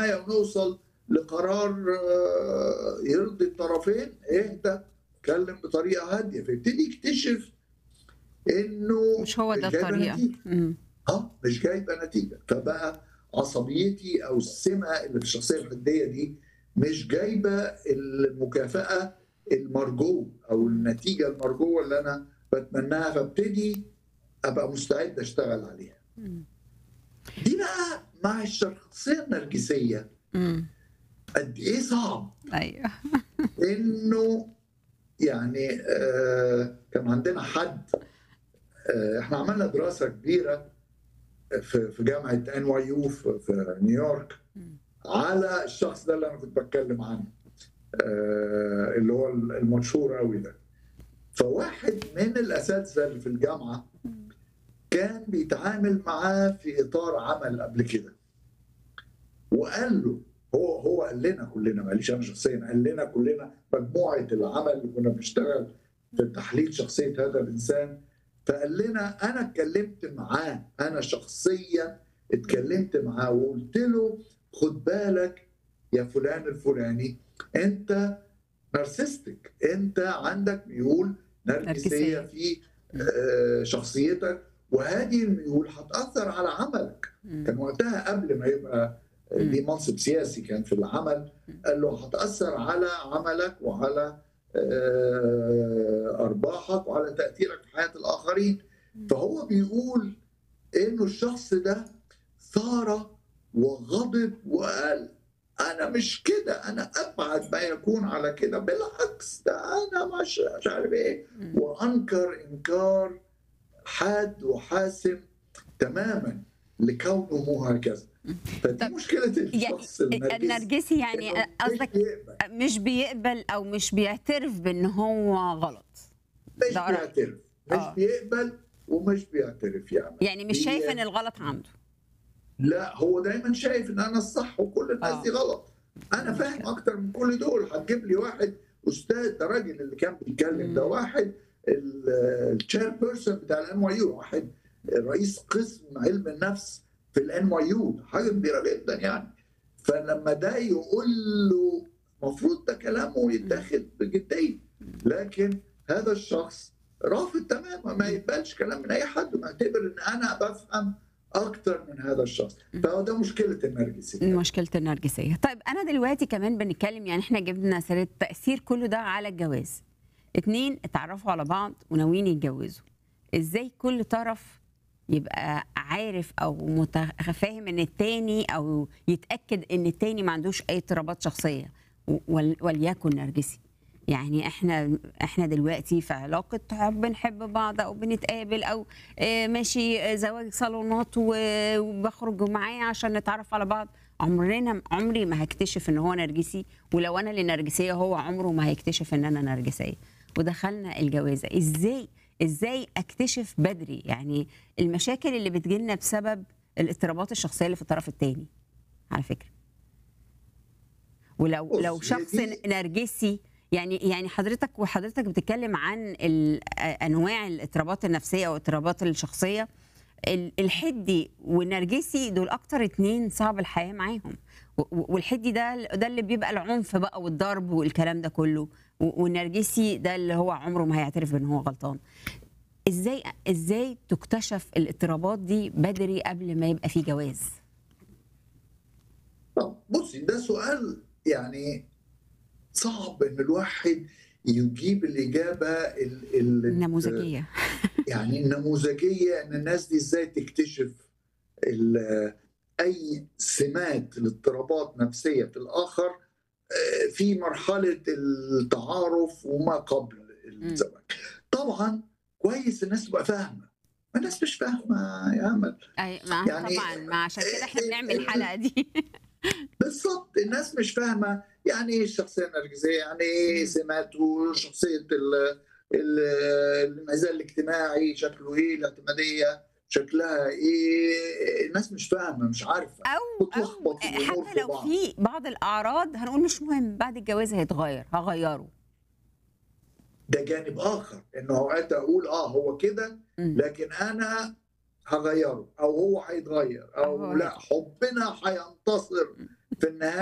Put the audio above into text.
معايا ونوصل لقرار آه، يرضي الطرفين اهدى اتكلم بطريقه هاديه فيبتدي يكتشف انه مش هو ده مش جايبة الطريقه نتيجة. مم. اه مش جايبه نتيجه فبقى عصبيتي او السمه اللي في الشخصيه الحديه دي مش جايبه المكافاه المرجوه او النتيجه المرجوه اللي انا بتمناها فابتدي ابقى مستعد اشتغل عليها. مم. دي بقى مع الشخصيه النرجسيه مم. قد ايه صعب ايوه انه يعني آه كان عندنا حد آه احنا عملنا دراسه كبيره في في جامعه ان واي يو في في نيويورك مم. على الشخص ده اللي انا كنت بتكلم عنه آه اللي هو المشهور قوي ده فواحد من الاساتذه اللي في الجامعه كان بيتعامل معاه في اطار عمل قبل كده وقال له هو هو قال لنا كلنا معلش انا شخصيا قال لنا كلنا مجموعه العمل اللي كنا بنشتغل في تحليل شخصيه هذا الانسان فقال لنا انا اتكلمت معاه انا شخصيا اتكلمت معاه وقلت له خد بالك يا فلان الفلاني انت نارسستك انت عندك ميول نرجسيه نرجسية. في آه، شخصيتك وهذه الميول هتاثر على عملك مم. كان وقتها قبل ما يبقى ليه منصب سياسي كان في العمل قال له هتاثر على عملك وعلى آه، ارباحك وعلى تاثيرك في حياه الاخرين فهو بيقول انه الشخص ده ثار وغضب وقال انا مش كده انا ابعد ما يكون على كده بالعكس ده انا مش مش عارف ايه مم. وانكر انكار حاد وحاسم تماما لكونه هكذا فدي طب مشكله الشخص النرجسي النرجسي يعني إنه مش قصدك بيقبل، مش بيقبل او مش بيعترف بان هو غلط مش ده رأيي. بيعترف مش آه. بيقبل ومش بيعترف يعني يعني مش هي- شايف ان الغلط عنده لا هو دايما شايف ان انا الصح وكل الناس آه. دي غلط انا فاهم اكتر من كل دول هتجيب لي واحد استاذ ده راجل اللي كان بيتكلم ده مم. واحد التشير بيرسون بتاع الان واي يو واحد رئيس قسم علم النفس في الان واي يو حاجه كبيره جدا يعني فلما ده يقول له المفروض ده كلامه يتاخد بجديه لكن هذا الشخص رافض تماما ما يقبلش كلام من اي حد معتبر ان انا بفهم اكتر من هذا الشخص فهو ده مشكله النرجسيه مشكله النرجسيه طيب انا دلوقتي كمان بنتكلم يعني احنا جبنا سيره تاثير كل ده على الجواز اتنين اتعرفوا على بعض وناويين يتجوزوا ازاي كل طرف يبقى عارف او متفاهم ان التاني او يتاكد ان التاني ما عندوش اي اضطرابات شخصيه ول- وليكن نرجسي يعني احنا احنا دلوقتي في علاقه حب بنحب بعض او بنتقابل او آه، ماشي آه، زواج صالونات و- وبخرج معاه عشان نتعرف على بعض عمرنا عمري ما هكتشف ان هو نرجسي ولو انا اللي نرجسيه هو عمره ما هيكتشف ان انا نرجسيه ودخلنا الجوازه ازاي ازاي اكتشف بدري يعني المشاكل اللي بتجيلنا بسبب الاضطرابات الشخصيه اللي في الطرف الثاني على فكره ولو بص، لو هي شخص دي- نرجسي يعني يعني حضرتك وحضرتك بتتكلم عن ال- انواع الاضطرابات النفسيه او الاضطرابات الشخصيه ال- الحدي والنرجسي دول اكتر اتنين صعب الحياه معاهم و- و- والحدي ده ده اللي بيبقى العنف بقى والضرب والكلام ده كله و- والنرجسي ده اللي هو عمره ما هيعترف بان هو غلطان ازاي ازاي تكتشف الاضطرابات دي بدري قبل ما يبقى في جواز طب بصي ده سؤال يعني صعب ان الواحد يجيب الاجابه ال ال النموذجيه يعني النموذجيه ان الناس دي ازاي تكتشف ال- اي سمات لاضطرابات نفسيه في الاخر آه، في مرحله التعارف وما قبل الزواج طبعا كويس الناس تبقى فاهمه الناس مش فاهمه يا امل اي ما يعني- طبعا ما عشان كده احنا بنعمل الحلقه دي بالظبط الناس مش فاهمه يعني ايه الشخصيه النرجسيه يعني ايه مم. سماته شخصيه ال- ال- الانعزال الاجتماعي شكله ايه الاعتماديه شكلها ايه الناس مش فاهمه مش عارفه او بتلخبط او الامور حتى في لو بعض في بعض الاعراض هنقول مش مهم بعد الجواز هيتغير هغيره ده جانب اخر انه اوقات اقول اه هو كده مم. لكن انا هغيره او هو هيتغير أو او هو لا حبنا هينتصر في النهايه